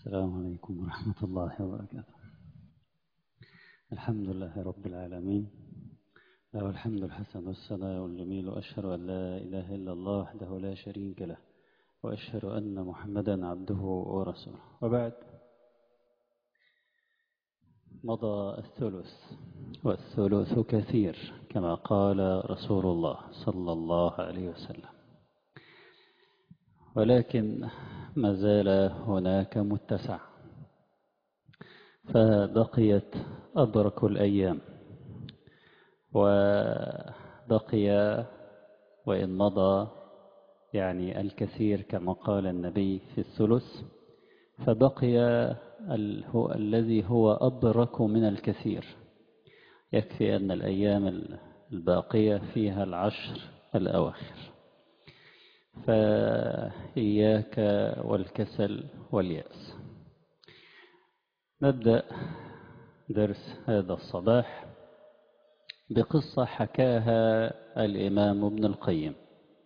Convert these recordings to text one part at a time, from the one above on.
السلام عليكم ورحمة الله وبركاته الحمد لله رب العالمين له الحمد الحسن والثناء الجميل وأشهد أن لا إله إلا الله وحده لا شريك له وأشهد أن محمدا عبده ورسوله وبعد مضى الثلث والثلث كثير كما قال رسول الله صلى الله عليه وسلم ولكن ما زال هناك متسع فبقيت أبرك الأيام وبقي وإن مضى يعني الكثير كما قال النبي في الثلث فبقي هو الذي هو أبرك من الكثير يكفي أن الأيام الباقية فيها العشر الأواخر فإياك والكسل واليأس نبدأ درس هذا الصباح بقصة حكاها الإمام ابن القيم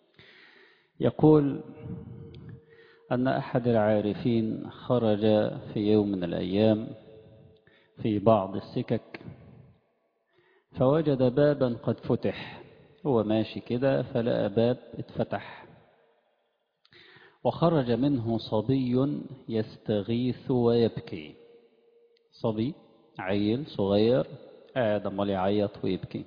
يقول أن أحد العارفين خرج في يوم من الأيام في بعض السكك فوجد بابا قد فتح هو ماشي كده فلقى باب اتفتح وخرج منه صبي يستغيث ويبكي صبي عيل صغير قاعد امال يعيط ويبكي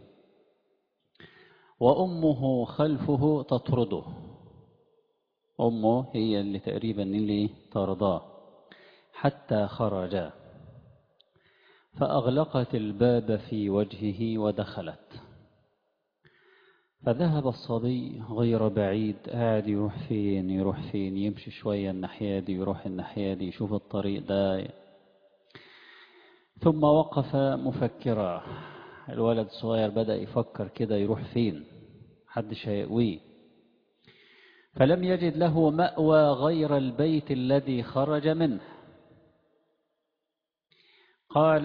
وأمه خلفه تطرده أمه هي اللي تقريبا اللي طرداه حتى خرجا فأغلقت الباب في وجهه ودخلت فذهب الصبي غير بعيد قاعد يروح فين يروح فين يمشي شوية الناحية دي يروح الناحية دي يشوف الطريق ده ثم وقف مفكرا الولد الصغير بدأ يفكر كده يروح فين حدش هيقويه فلم يجد له مأوى غير البيت الذي خرج منه قال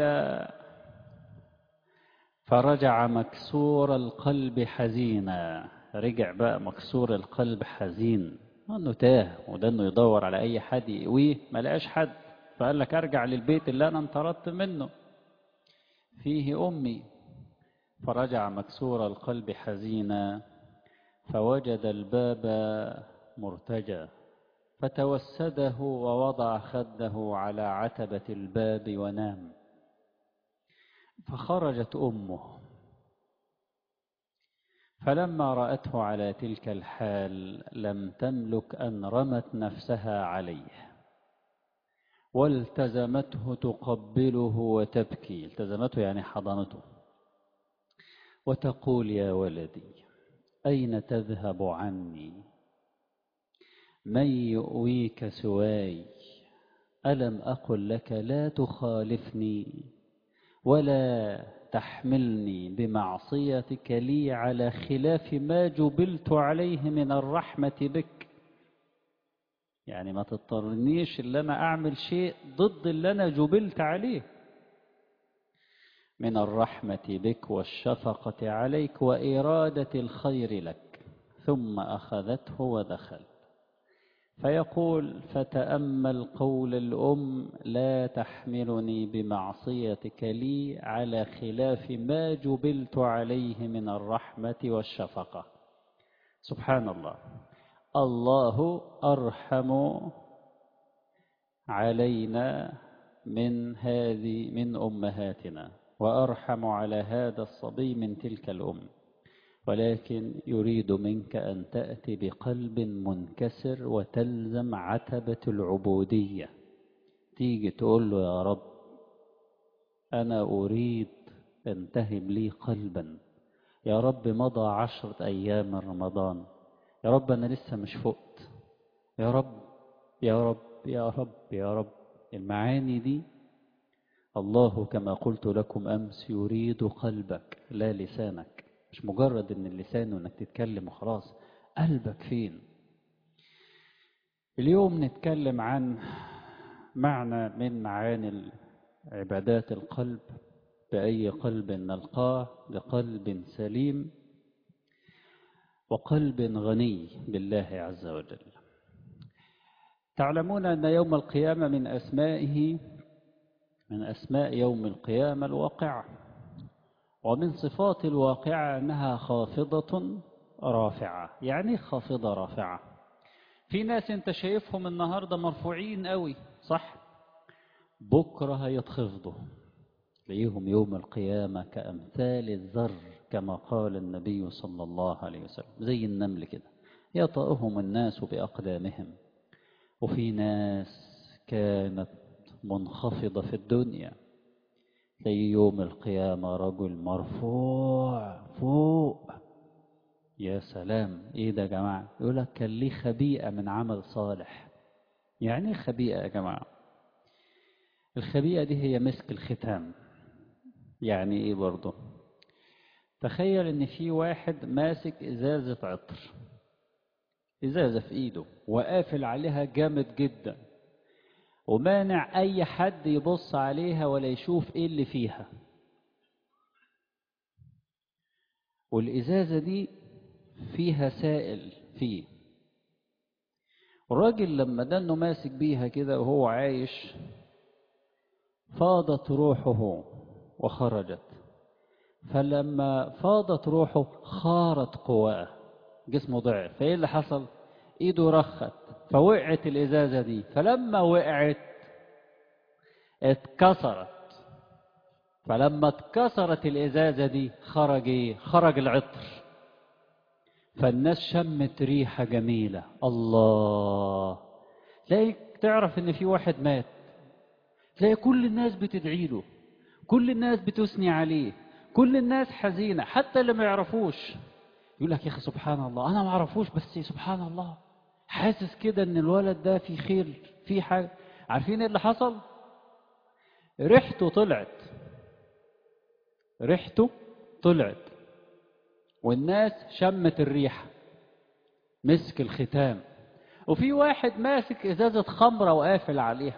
فرجع مكسور القلب حزينا رجع بقى مكسور القلب حزين انه تاه وده انه يدور على اي حد يقويه ما لقاش حد فقال لك ارجع للبيت اللي انا انطردت منه فيه امي فرجع مكسور القلب حزينا فوجد الباب مرتجى فتوسده ووضع خده على عتبة الباب ونام فخرجت أمه فلما رأته على تلك الحال لم تملك أن رمت نفسها عليه والتزمته تقبله وتبكي التزمته يعني حضنته وتقول يا ولدي أين تذهب عني من يؤويك سواي ألم أقل لك لا تخالفني ولا تحملني بمعصيتك لي على خلاف ما جبلت عليه من الرحمة بك يعني ما تضطرنيش اللي أنا أعمل شيء ضد اللي أنا جبلت عليه من الرحمة بك والشفقة عليك وإرادة الخير لك ثم أخذته ودخل فيقول فتأمل قول الأم لا تحملني بمعصيتك لي على خلاف ما جبلت عليه من الرحمة والشفقة سبحان الله الله أرحم علينا من هذه من أمهاتنا وأرحم على هذا الصبي من تلك الأم ولكن يريد منك أن تأتي بقلب منكسر وتلزم عتبة العبودية تيجي تقول له يا رب أنا أريد أن تهب لي قلبا يا رب مضى عشرة أيام من رمضان يا رب أنا لسه مش فقت يا رب يا رب يا رب يا رب المعاني دي الله كما قلت لكم أمس يريد قلبك لا لسانك مش مجرد ان اللسان وانك تتكلم وخلاص قلبك فين اليوم نتكلم عن معنى من معاني عبادات القلب بأي قلب نلقاه بقلب سليم وقلب غني بالله عز وجل تعلمون أن يوم القيامة من أسمائه من أسماء يوم القيامة الواقعة ومن صفات الواقعة أنها خافضة رافعة يعني خافضة رافعة في ناس انت شايفهم النهاردة مرفوعين قوي صح بكرة هيتخفضوا تلاقيهم يوم القيامة كأمثال الذر كما قال النبي صلى الله عليه وسلم زي النمل كده يطأهم الناس بأقدامهم وفي ناس كانت منخفضة في الدنيا تلاقي يوم القيامة رجل مرفوع فوق يا سلام ايه ده يا جماعة يقول لك كان ليه خبيئة من عمل صالح يعني ايه خبيئة يا جماعة الخبيئة دي هي مسك الختام يعني ايه برضه تخيل ان في واحد ماسك ازازة عطر ازازة في ايده وقافل عليها جامد جدا ومانع اي حد يبص عليها ولا يشوف ايه اللي فيها والازازة دي فيها سائل فيه الراجل لما دنه ماسك بيها كده وهو عايش فاضت روحه وخرجت فلما فاضت روحه خارت قواه جسمه ضعف فايه اللي حصل ايده رخت فوقعت الازازه دي فلما وقعت اتكسرت فلما اتكسرت الازازه دي خرج ايه خرج العطر فالناس شمت ريحه جميله الله تلاقي تعرف ان في واحد مات تلاقي كل الناس بتدعي له كل الناس بتثني عليه كل الناس حزينه حتى اللي ما يعرفوش يقول لك يا اخي سبحان الله انا ما اعرفوش بس سبحان الله حاسس كده ان الولد ده في خير في حاجه عارفين ايه اللي حصل ريحته طلعت ريحته طلعت والناس شمت الريحه مسك الختام وفي واحد ماسك ازازه خمره وقافل عليها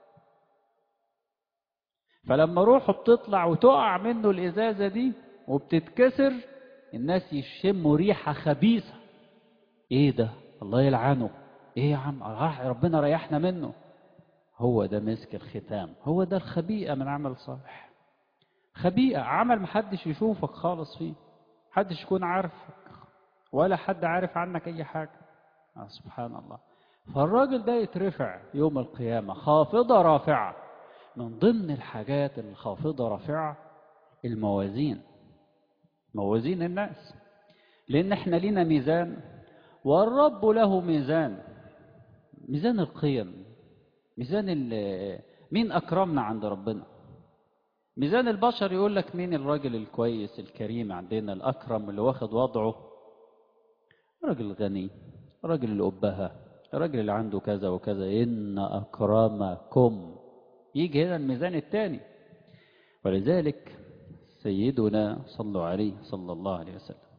فلما روحه بتطلع وتقع منه الازازه دي وبتتكسر الناس يشموا ريحه خبيثه ايه ده الله يلعنه ايه يا عم ربنا ريحنا منه هو ده مسك الختام هو ده الخبيئه من عمل صالح خبيئه عمل محدش يشوفك خالص فيه محدش يكون عارفك ولا حد عارف عنك اي حاجه آه سبحان الله فالراجل ده يترفع يوم القيامه خافضه رافعه من ضمن الحاجات الخافضة رافعة الموازين موازين الناس لأن احنا لينا ميزان والرب له ميزان ميزان القيم ميزان مين أكرمنا عند ربنا ميزان البشر يقول لك مين الراجل الكويس الكريم عندنا الأكرم اللي واخد وضعه راجل غني راجل الأبهة الراجل اللي عنده كذا وكذا إن أكرمكم يجي هنا الميزان الثاني ولذلك سيدنا صلوا عليه صلى الله عليه وسلم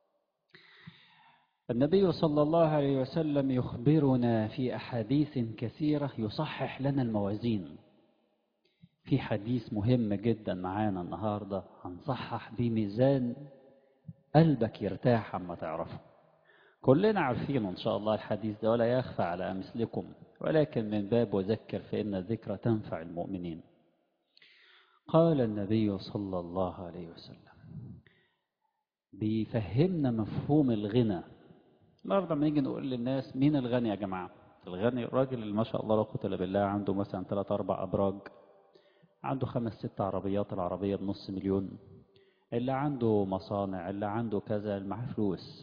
النبي صلى الله عليه وسلم يخبرنا في أحاديث كثيرة يصحح لنا الموازين في حديث مهم جدا معانا النهاردة هنصحح بيه ميزان قلبك يرتاح اما تعرفه كلنا عارفين إن شاء الله الحديث ده ولا يخفى على أمثلكم ولكن من باب وذكر فإن الذكر تنفع المؤمنين قال النبي صلى الله عليه وسلم بيفهمنا مفهوم الغنى النهارده لما نيجي نقول للناس مين الغني يا جماعة الغني الراجل اللي ما شاء الله لا قوة إلا بالله عنده مثلا ثلاث أربع أبراج عنده خمس ست عربيات العربية بنص مليون اللي عنده مصانع اللي عنده كذا اللي معاه فلوس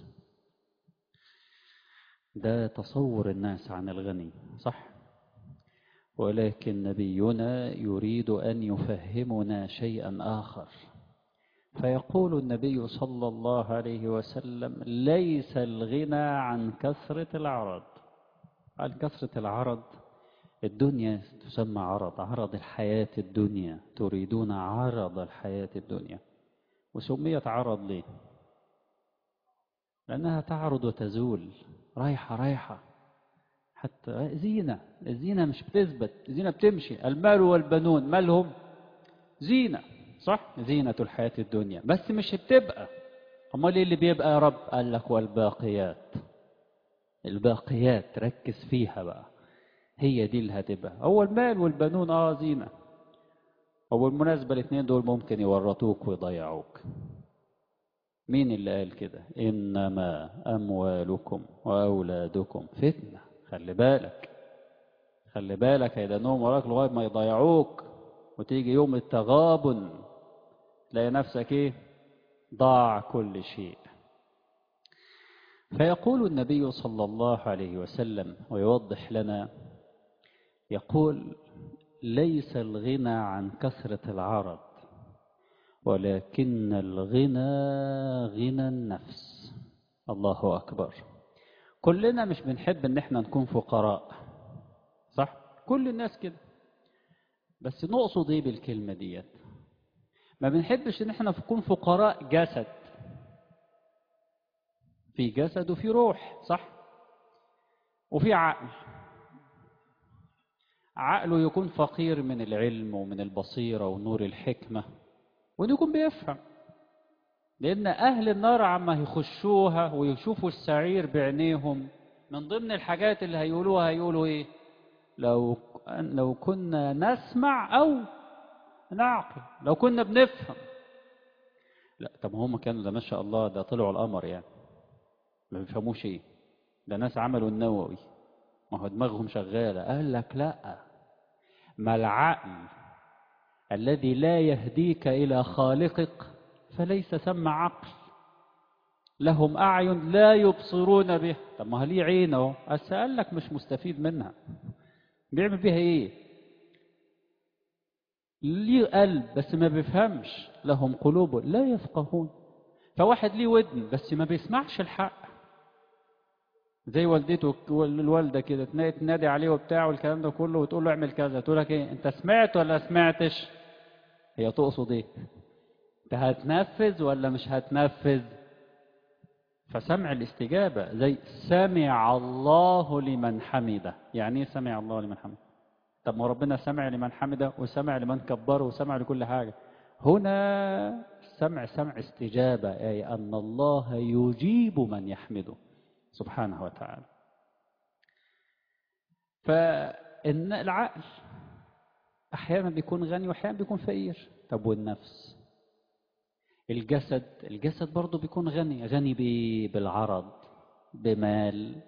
ده تصور الناس عن الغني صح ولكن نبينا يريد أن يفهمنا شيئا آخر فيقول النبي صلى الله عليه وسلم ليس الغنى عن كثرة العرض عن كثرة العرض الدنيا تسمى عرض عرض الحياة الدنيا تريدون عرض الحياة الدنيا وسميت عرض ليه لأنها تعرض وتزول رايحة رايحة حتى زينة الزينة مش بتثبت الزينة بتمشي المال والبنون مالهم زينة صح زينة الحياة الدنيا بس مش بتبقى امال ايه اللي بيبقى يا رب قال لك والباقيات الباقيات ركز فيها بقى هي دي اللي هتبقى هو المال والبنون اه زينة هو بالمناسبة الاثنين دول ممكن يورطوك ويضيعوك مين اللي قال كده إنما أموالكم وأولادكم فتنة خلي بالك خلي بالك هيدنهم وراك لغاية ما يضيعوك وتيجي يوم التغابن تلاقي نفسك ايه ضاع كل شيء فيقول النبي صلى الله عليه وسلم ويوضح لنا يقول ليس الغنى عن كثرة العرض ولكن الغنى غنى النفس الله أكبر كلنا مش بنحب ان احنا نكون فقراء صح كل الناس كده بس نقصد ايه بالكلمة ديت ما بنحبش ان احنا نكون فقراء جسد في جسد وفي روح صح وفي عقل عقله يكون فقير من العلم ومن البصيرة ونور الحكمة وإنه يكون بيفهم لأن أهل النار عما يخشوها ويشوفوا السعير بعينيهم من ضمن الحاجات اللي هيقولوها هيقولوا إيه لو لو كنا نسمع أو نعقل لو كنا بنفهم لا طب هم كانوا ده ما شاء الله ده طلعوا القمر يعني ما بيفهموش ايه ده ناس عملوا النووي ما هو دماغهم شغاله قال لك لا ما العقل الذي لا يهديك الى خالقك فليس ثم عقل لهم اعين لا يبصرون به طب ما ليه عين اهو بس قال لك مش مستفيد منها بيعمل بيها ايه ليه قلب بس ما بيفهمش لهم قلوب لا يفقهون فواحد ليه ودن بس ما بيسمعش الحق زي والدته الوالده كده تنادي عليه وبتاع والكلام ده كله وتقول له اعمل كذا تقول لك ايه انت سمعت ولا سمعتش هي تقصد ايه انت هتنفذ ولا مش هتنفذ فسمع الاستجابه زي سمع الله لمن حمده يعني ايه سمع الله لمن حمده طب ما ربنا سمع لمن حمده وسمع لمن كبره وسمع لكل حاجه هنا سمع سمع استجابه اي ان الله يجيب من يحمده سبحانه وتعالى فإن العقل أحيانا بيكون غني وأحيانا بيكون فقير طب والنفس الجسد الجسد برضه بيكون غني غني بالعرض بمال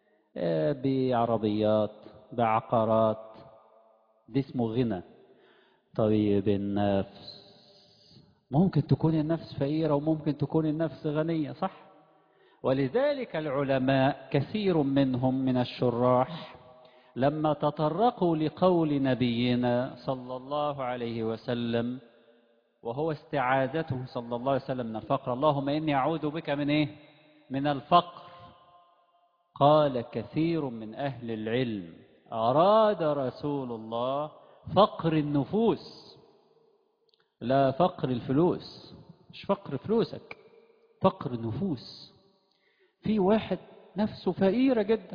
بعربيات بعقارات دي اسمه غنى طيب النفس ممكن تكون النفس فقيرة وممكن تكون النفس غنية صح ولذلك العلماء كثير منهم من الشراح لما تطرقوا لقول نبينا صلى الله عليه وسلم وهو استعاذته صلى الله عليه وسلم من الفقر اللهم إني أعوذ بك من إيه؟ من الفقر قال كثير من أهل العلم أراد رسول الله فقر النفوس لا فقر الفلوس مش فقر فلوسك فقر النفوس في واحد نفسه فقيرة جدا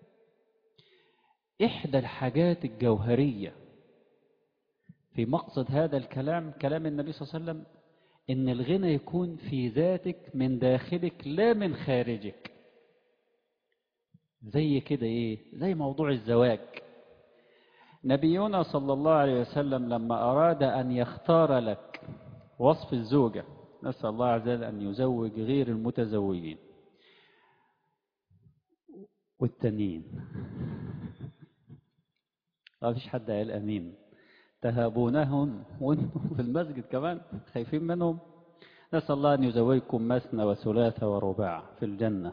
إحدى الحاجات الجوهرية في مقصد هذا الكلام كلام النبي صلى الله عليه وسلم إن الغنى يكون في ذاتك من داخلك لا من خارجك زي كده إيه زي موضوع الزواج نبينا صلى الله عليه وسلم لما أراد أن يختار لك وصف الزوجة نسأل الله عز وجل أن يزوج غير المتزوجين والتانيين ما فيش حد قال امين تهابونهم وانتم في المسجد كمان خايفين منهم نسال الله ان يزوجكم مثنى وثلاث ورباع في الجنه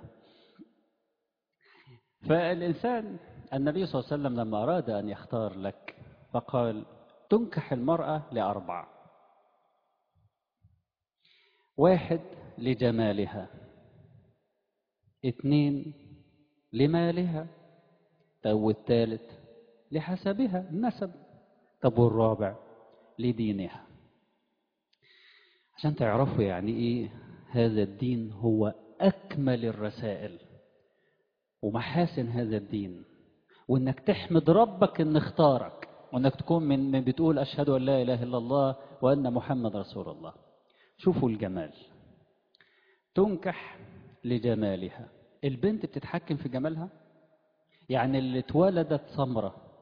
فالانسان النبي صلى الله عليه وسلم لما اراد ان يختار لك فقال تنكح المراه لاربع واحد لجمالها اثنين لمالها طب والثالث لحسبها النسب طب والرابع لدينها عشان تعرفوا يعني ايه هذا الدين هو اكمل الرسائل ومحاسن هذا الدين وانك تحمد ربك ان اختارك وانك تكون من, من بتقول اشهد ان لا اله الا الله وان محمد رسول الله شوفوا الجمال تنكح لجمالها البنت بتتحكم في جمالها يعني اللي اتولدت سمرة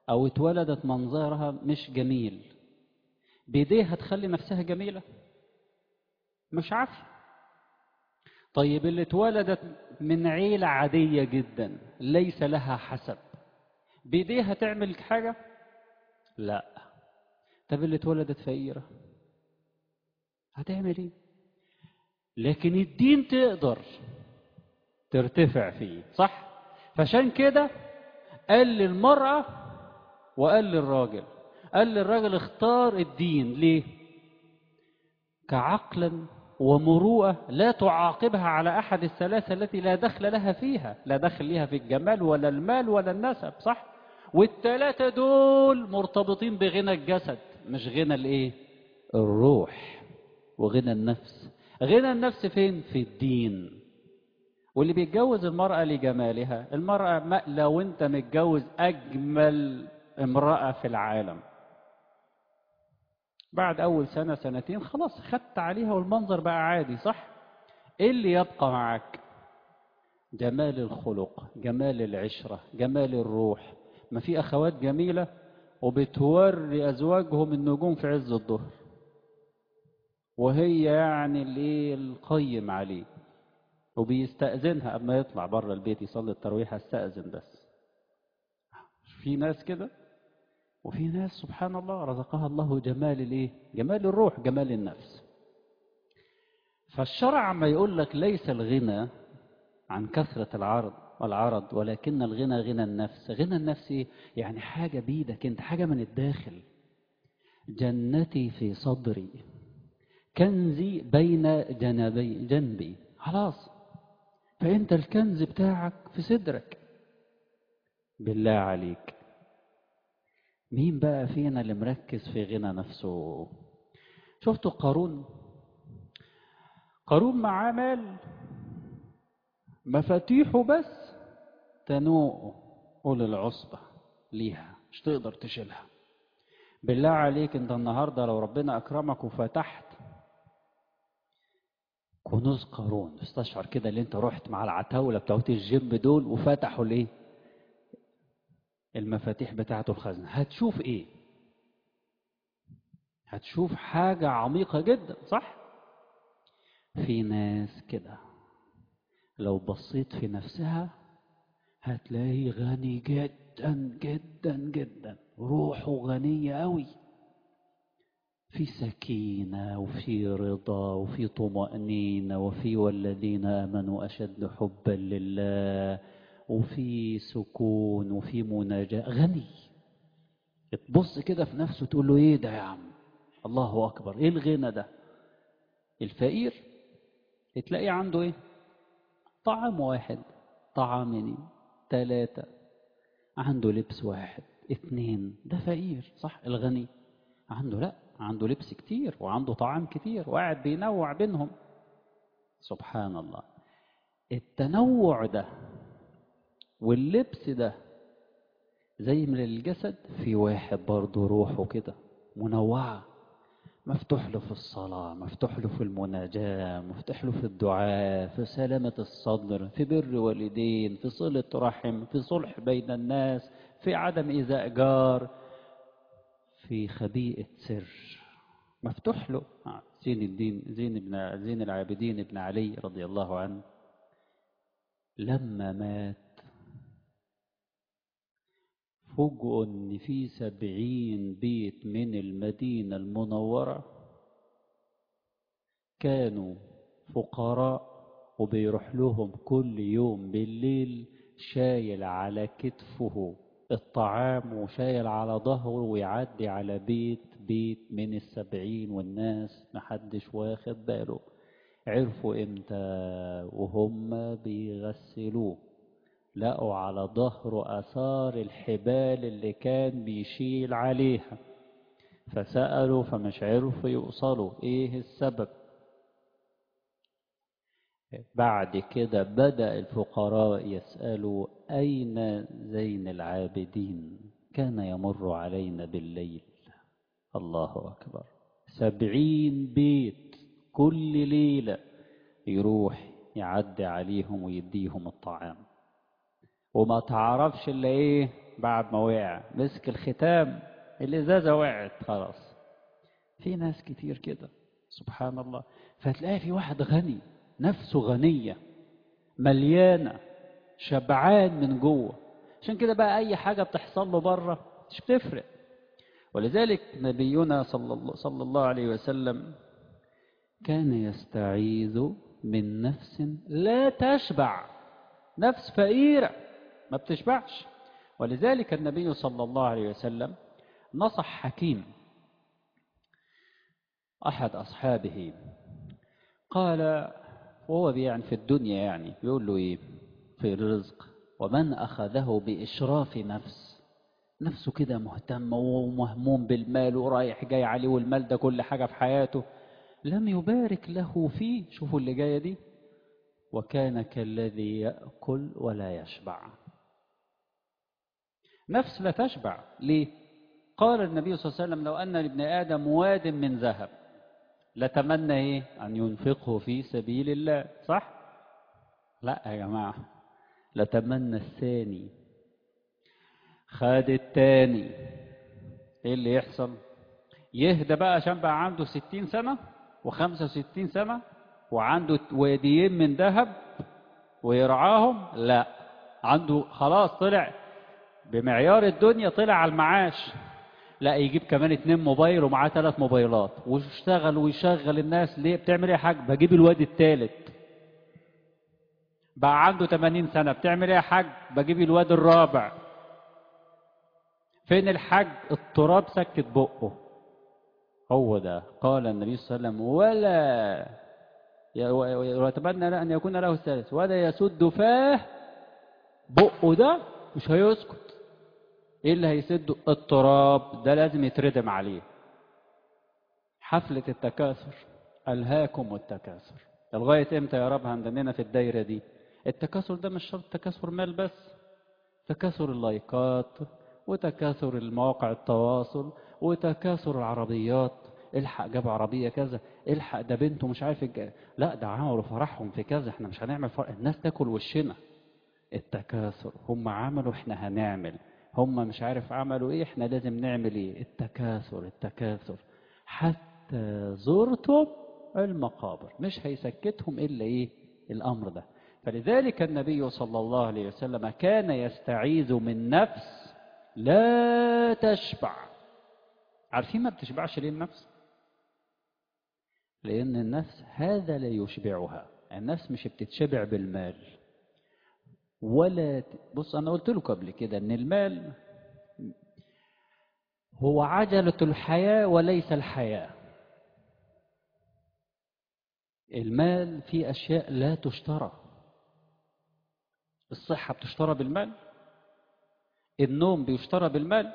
أو اتولدت منظرها مش جميل بإيديها تخلي نفسها جميلة مش عارفة طيب اللي اتولدت من عيلة عادية جدا ليس لها حسب بإيديها تعمل حاجة لا طب اللي اتولدت فقيرة هتعمل ايه لكن الدين تقدر ترتفع فيه صح فعشان كده قال للمرأة وقال للراجل قال للراجل اختار الدين ليه كعقل ومروءة لا تعاقبها على أحد الثلاثة التي لا دخل لها فيها لا دخل لها في الجمال ولا المال ولا النسب صح والثلاثة دول مرتبطين بغنى الجسد مش غنى الايه الروح وغنى النفس غنى النفس فين في الدين واللي بيتجوز المرأة لجمالها المرأة لو انت متجوز أجمل امرأة في العالم بعد أول سنة سنتين خلاص خدت عليها والمنظر بقى عادي صح إيه اللي يبقى معك جمال الخلق جمال العشرة جمال الروح ما في أخوات جميلة وبتوري أزواجهم النجوم في عز الظهر وهي يعني اللي القيم عليه وبيستأذنها أما يطلع بره البيت يصلي التراويح استأذن بس في ناس كده وفي ناس سبحان الله رزقها الله جمال الايه جمال الروح جمال النفس فالشرع ما يقول لك ليس الغنى عن كثرة العرض والعرض ولكن الغنى غنى النفس غنى النفس إيه؟ يعني حاجة بيدك انت حاجة من الداخل جنتي في صدري كنزي بين جنبي جنبي خلاص فانت الكنز بتاعك في صدرك بالله عليك مين بقى فينا اللي مركز في غنى نفسه شفتوا قارون قارون معاه مال مفاتيحه بس تنوء قول العصبة ليها مش تقدر تشيلها بالله عليك انت النهاردة لو ربنا أكرمك وفتحت كنوز قارون استشعر كده اللي انت رحت مع العتاولة بتوعت الجيم دول وفتحوا الايه المفاتيح بتاعته الخزنة هتشوف ايه هتشوف حاجة عميقة جدا صح في ناس كده لو بصيت في نفسها هتلاقي غني جدا جدا جدا روحه غنية قوي في سكينة وفي رضا وفي طمأنينة وفي والذين آمنوا أشد حبا لله وفي سكون وفي مناجاة غني تبص كده في نفسه تقول له ايه ده يا عم الله أكبر ايه الغنى ده الفقير تلاقي عنده ايه طعام واحد طعامين ثلاثة عنده لبس واحد اثنين ده فقير صح الغني عنده لا عنده لبس كتير وعنده طعام كتير وقاعد بينوع بينهم سبحان الله التنوع ده واللبس ده زي من الجسد في واحد برضه روحه كده منوعة مفتوح له في الصلاة مفتوح له في المناجاة مفتوح له في الدعاء في سلامة الصدر في بر والدين في صلة رحم في صلح بين الناس في عدم إيذاء جار في خبيئة سر مفتوح له زين الدين زين ابن زين العابدين ابن علي رضي الله عنه لما مات فوجئوا ان في سبعين بيت من المدينة المنورة كانوا فقراء وبيروح لهم كل يوم بالليل شايل على كتفه الطعام وشايل على ظهره ويعدي على بيت بيت من السبعين والناس محدش واخد باله عرفوا امتى وهم بيغسلوه لقوا على ظهره اثار الحبال اللي كان بيشيل عليها فسألوا فمش عرفوا يوصلوا ايه السبب بعد كده بدأ الفقراء يسألوا أين زين العابدين كان يمر علينا بالليل الله أكبر سبعين بيت كل ليلة يروح يعدي عليهم ويديهم الطعام وما تعرفش إلا إيه بعد ما وقع مسك الختام الازازه وقعت خلاص في ناس كتير كده سبحان الله فتلاقي في واحد غني نفسه غنيه مليانه شبعان من جوه عشان كده بقى اي حاجه بتحصل له بره مش بتفرق ولذلك نبينا صلى الله, صلى الله عليه وسلم كان يستعيذ من نفس لا تشبع نفس فقيرة ما بتشبعش ولذلك النبي صلى الله عليه وسلم نصح حكيم أحد أصحابه قال وهو يعني في الدنيا يعني بيقول له إيه في الرزق ومن أخذه بإشراف نفس نفسه كده مهتم ومهموم بالمال ورايح جاي عليه والمال ده كل حاجة في حياته لم يبارك له فيه شوفوا اللي جاية دي وكان كالذي يأكل ولا يشبع نفس لا تشبع ليه قال النبي صلى الله عليه وسلم لو أن لابن آدم واد من ذهب لتمنى إيه أن ينفقه في سبيل الله صح لا يا جماعة لتمنى الثاني خد التاني ايه اللي يحصل يهدى بقى عشان بقى عنده ستين سنة وخمسة وستين سنة وعنده واديين من ذهب ويرعاهم لا عنده خلاص طلع بمعيار الدنيا طلع على المعاش لا يجيب كمان اتنين موبايل ومعاه ثلاث موبايلات ويشتغل ويشغل الناس ليه بتعمل ايه يا حاج بجيب الواد التالت بقى عنده 80 سنة بتعمل ايه يا حاج بجيب الواد الرابع فين الحج التراب سكت بقه هو ده قال النبي صلى الله عليه وسلم ولا ويتمنى أن يكون له الثالث ولا يسد فاه بقه ده مش هيسكت ايه اللي هيسده التراب ده لازم يتردم عليه حفلة التكاثر ألهاكم التكاثر لغاية امتى يا رب هندننا في الدايرة دي التكاثر ده مش شرط تكاثر مال بس تكاثر اللايكات وتكاثر المواقع التواصل وتكاثر العربيات الحق جاب عربية كذا الحق ده بنته مش عارف الج... لا ده عملوا فرحهم في كذا احنا مش هنعمل فرح الناس تاكل وشنا التكاثر هم عملوا احنا هنعمل هم مش عارف عملوا ايه احنا لازم نعمل ايه التكاثر التكاثر حتى زرتم المقابر مش هيسكتهم الا ايه الامر ده فلذلك النبي صلى الله عليه وسلم كان يستعيذ من نفس لا تشبع عارفين ما بتشبعش ليه النفس لان النفس هذا لا يشبعها النفس مش بتتشبع بالمال ولا بص انا قلت لكم قبل كده ان المال هو عجلة الحياة وليس الحياة المال فيه أشياء لا تشترى الصحة بتشترى بالمال النوم بيشترى بالمال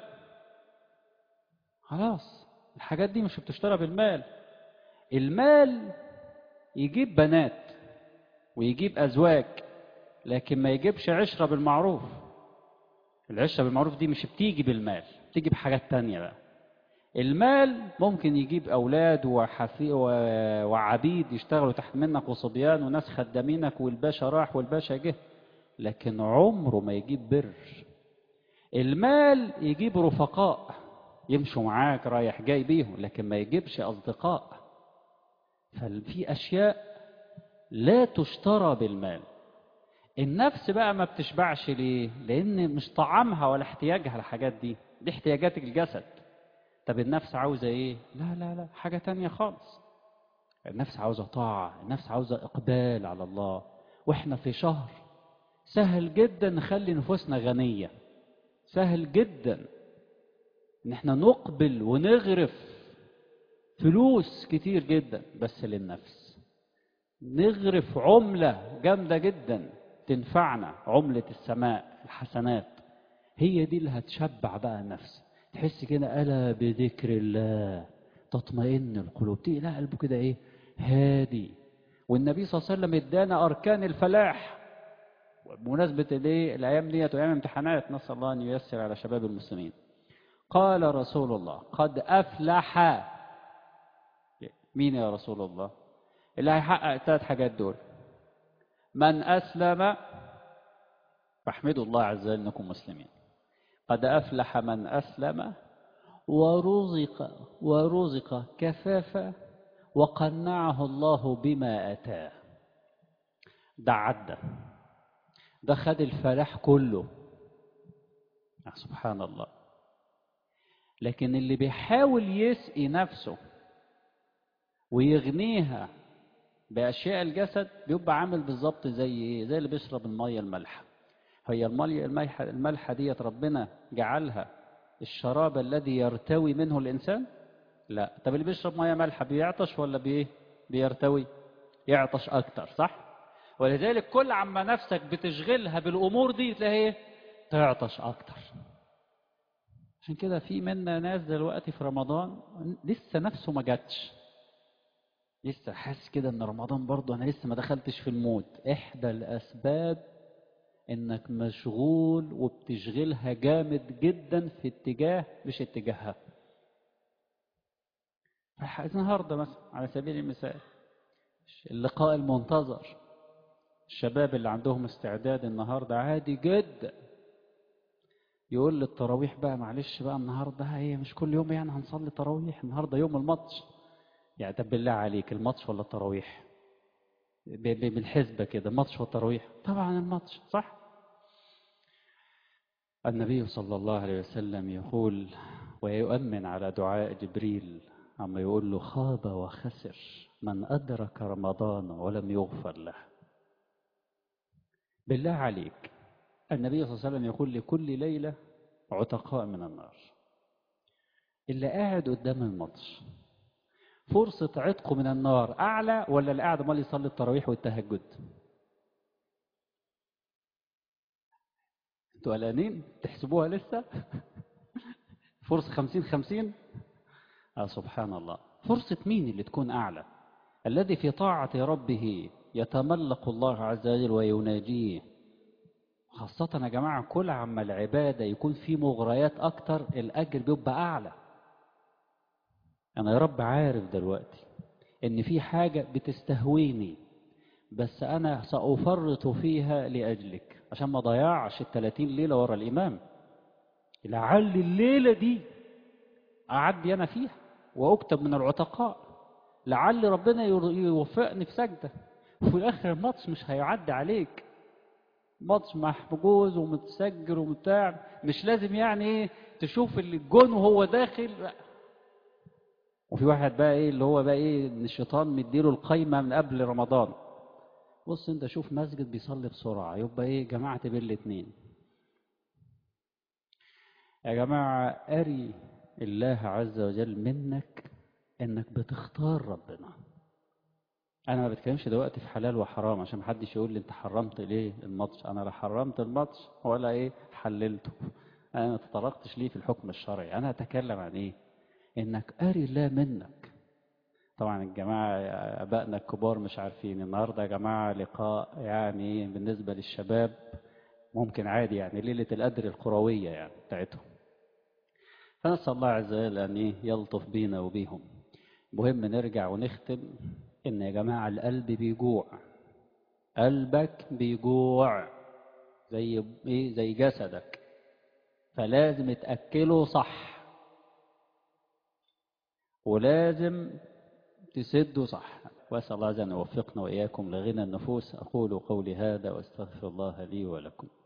خلاص الحاجات دي مش بتشترى بالمال المال يجيب بنات ويجيب أزواج لكن ما يجيبش عشرة بالمعروف العشرة بالمعروف دي مش بتيجي بالمال بتيجي بحاجات تانية بقى المال ممكن يجيب أولاد وحفي وعبيد يشتغلوا تحت منك وصبيان وناس خدامينك والباشا راح والباشا جه لكن عمره ما يجيب بر المال يجيب رفقاء يمشوا معاك رايح جاي بيهم لكن ما يجيبش أصدقاء ففي أشياء لا تشترى بالمال النفس بقى ما بتشبعش ليه لأن مش طعامها ولا احتياجها الحاجات دي دي احتياجات الجسد طب النفس عاوزة ايه لا لا لا حاجة تانية خالص النفس عاوزة طاعة النفس عاوزة إقبال على الله وإحنا في شهر سهل جدا نخلي نفوسنا غنية سهل جدا ان احنا نقبل ونغرف فلوس كتير جدا بس للنفس نغرف عملة جامدة جدا تنفعنا عملة السماء الحسنات هي دي اللي هتشبع بقى النفس تحس كده ألا بذكر الله تطمئن القلوب تلاقي قلبه كده ايه هادي والنبي صلى الله عليه وسلم ادانا أركان الفلاح بمناسبة الايه الأيام ديت وأيام امتحانات نسأل الله أن ييسر على شباب المسلمين قال رسول الله قد أفلح مين يا رسول الله اللي هيحقق الثلاث حاجات دول من أسلم فاحمدوا الله عز وجل أنكم مسلمين قد أفلح من أسلم ورزق ورزق كفافا وقنعه الله بما أتاه ده عدى ده خد الفلاح كله سبحان الله لكن اللي بيحاول يسقي نفسه ويغنيها بأشياء الجسد بيبقى عامل بالظبط زي ايه زي اللي بيشرب المية المالحة هي المية المالحة المالحة ديت ربنا جعلها الشراب الذي يرتوي منه الإنسان لا طب اللي بيشرب مية مالحة بيعطش ولا بإيه بيرتوي يعطش أكتر صح ولذلك كل عما نفسك بتشغلها بالأمور دي تلاقي تعطش أكتر عشان كده في منا ناس دلوقتي في رمضان لسه نفسه ما جاتش لسه حاسس كده ان رمضان برضه انا لسه ما دخلتش في المود احدى الاسباب انك مشغول وبتشغلها جامد جدا في اتجاه مش اتجاهها النهارده مثلا على سبيل المثال اللقاء المنتظر الشباب اللي عندهم استعداد النهارده عادي جدا يقول للتراويح بقى معلش بقى النهارده هي مش كل يوم يعني هنصلي تراويح النهارده يوم الماتش يعني طب بالله عليك الماتش ولا التراويح بالحسبة كده ماتش والتراويح طبعا الماتش صح النبي صلى الله عليه وسلم يقول ويؤمن على دعاء جبريل عما يقول له خاب وخسر من أدرك رمضان ولم يغفر له بالله عليك النبي صلى الله عليه وسلم يقول لكل ليلة عتقاء من النار اللي قاعد قدام الماتش فرصة عتقه من النار أعلى ولا اللي قاعد مال يصلي التراويح والتهجد انتوا قلقانين تحسبوها لسه فرصة خمسين خمسين آه سبحان الله فرصة مين اللي تكون أعلى الذي في طاعة ربه يتملق الله عز وجل ويناجيه خاصة يا جماعة كل عما العبادة يكون في مغريات أكتر الأجر بيبقى أعلى أنا يا رب عارف دلوقتي إن في حاجة بتستهويني بس أنا سأفرط فيها لأجلك عشان ما ضيعش التلاتين ليلة ورا الإمام لعل الليلة دي أعدي أنا فيها وأكتب من العتقاء لعل ربنا يوفقني في سجدة وفي الآخر الماتش مش هيعدي عليك ماتش محجوز ومتسجل وبتاع مش لازم يعني ايه تشوف الجون وهو داخل لا وفي واحد بقى ايه اللي هو بقى ايه ان الشيطان مديله القايمه من قبل رمضان بص انت شوف مسجد بيصلي بسرعه يبقى ايه جماعه بين الاثنين يا جماعه اري الله عز وجل منك انك بتختار ربنا انا ما بتكلمش دلوقتي في حلال وحرام عشان محدش يقول لي انت حرمت ليه الماتش انا لا حرمت الماتش ولا ايه حللته انا ما تطرقتش ليه في الحكم الشرعي انا اتكلم عن ايه انك اري الله منك طبعا الجماعة ابائنا الكبار مش عارفين النهاردة يا جماعة لقاء يعني بالنسبة للشباب ممكن عادي يعني ليلة القدر القروية يعني بتاعتهم فنسأل الله عز وجل أن إيه يلطف بينا وبيهم مهم نرجع ونختم إن يا جماعة القلب بيجوع قلبك بيجوع زي إيه زي جسدك فلازم تأكله صح ولازم تسده صح وأسأل الله أن يوفقنا وإياكم لغنى النفوس أقول قولي هذا وأستغفر الله لي ولكم